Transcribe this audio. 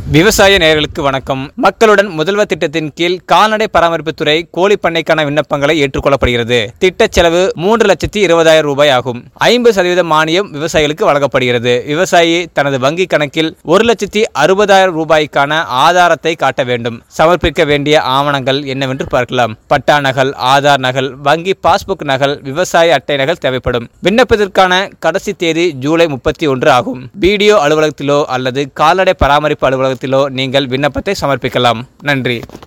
விவசாய நேயர்களுக்கு வணக்கம் மக்களுடன் முதல்வர் திட்டத்தின் கீழ் கால்நடை பராமரிப்புத்துறை கோழி பண்ணைக்கான விண்ணப்பங்களை ஏற்றுக்கொள்ளப்படுகிறது திட்ட செலவு மூன்று லட்சத்தி இருபதாயிரம் ரூபாய் ஆகும் ஐம்பது சதவீத மானியம் விவசாயிகளுக்கு வழங்கப்படுகிறது விவசாயி தனது வங்கி கணக்கில் ஒரு லட்சத்தி அறுபதாயிரம் ரூபாய்க்கான ஆதாரத்தை காட்ட வேண்டும் சமர்ப்பிக்க வேண்டிய ஆவணங்கள் என்னவென்று பார்க்கலாம் பட்டா நகல் ஆதார் நகல் வங்கி பாஸ்புக் நகல் விவசாய அட்டை நகல் தேவைப்படும் விண்ணப்பத்திற்கான கடைசி தேதி ஜூலை முப்பத்தி ஒன்று ஆகும் பிடிஓ அலுவலகத்திலோ அல்லது கால்நடை பராமரிப்பு அலுவலகத்திலோ நீங்கள் விண்ணப்பத்தை சமர்ப்பிக்கலாம் நன்றி